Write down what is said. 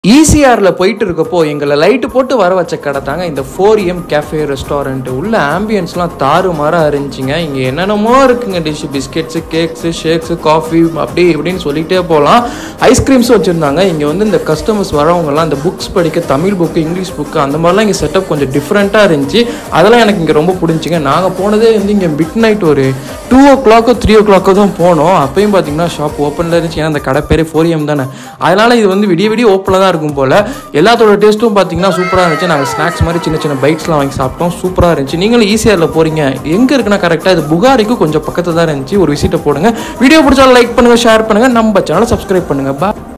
ஈசிஆரில் போயிட்டு இருக்கப்போ எங்களை லைட்டு போட்டு வர வச்ச கடை தாங்க இந்த ஃபோர் எம் கேஃபே ரெஸ்டாரண்ட் உள்ள ஆம்பியன்ஸ்லாம் தாறுமாறாக இருந்துச்சுங்க இங்கே என்னென்னமோ இருக்குங்க dish biscuits cakes shakes coffee அப்படி இப்படின்னு சொல்லிகிட்டே போகலாம் ஐஸ்கிரீம்ஸும் வச்சுருந்தாங்க இங்கே வந்து இந்த கஸ்டமர்ஸ் வரவங்கலாம் இந்த புக்ஸ் படிக்க தமிழ் புக்கு இங்கிலீஷ் புக்கு அந்த மாதிரிலாம் இங்கே செட்டப் கொஞ்சம் டிஃப்ரெண்ட்டாக இருந்துச்சு அதெல்லாம் எனக்கு இங்கே ரொம்ப பிடிச்சிங்க நாங்கள் போனதே வந்து இங்கே மிட் நைட் ஒரு டூ ஓ கிளாக்கோ த்ரீ ஓ கிளாக்கோ தான் போனோம் அப்பயும் பார்த்தீங்கன்னா ஷாப் ஓப்பனில் இருந்துச்சு ஏன்னா அந்த கடை பேரே ஃபோர் எம் தானே அதனால் இது வந்து விடிய விடிய ஓப்பனில் தான் இருக்கும் போல் எல்லாத்தோட டேஸ்ட்டும் பார்த்தீங்கன்னா சூப்பராக இருந்துச்சு நாங்கள் ஸ்நாக்ஸ் மாதிரி சின்ன சின்ன பைட்ஸ்லாம் வாங்கி சாப்பிட்டோம் சூப்பராக இருந்துச்சு நீங்களும் ஈஸியாரில் போகிறீங்க எங்கே இருக்குன்னா கரெக்டாக இது புகாரிக்கும் கொஞ்சம் பக்கத்தில் தான் இருந்துச்சு ஒரு விசிட்டை போடுங்க வீடியோ பிடிச்சாலும் லைக் பண்ணுங்கள் ஷேர் பண்ணுங்கள் நம்ம சேனலை சப்ஸ்கிரைப் பண்ணுங்கள் பா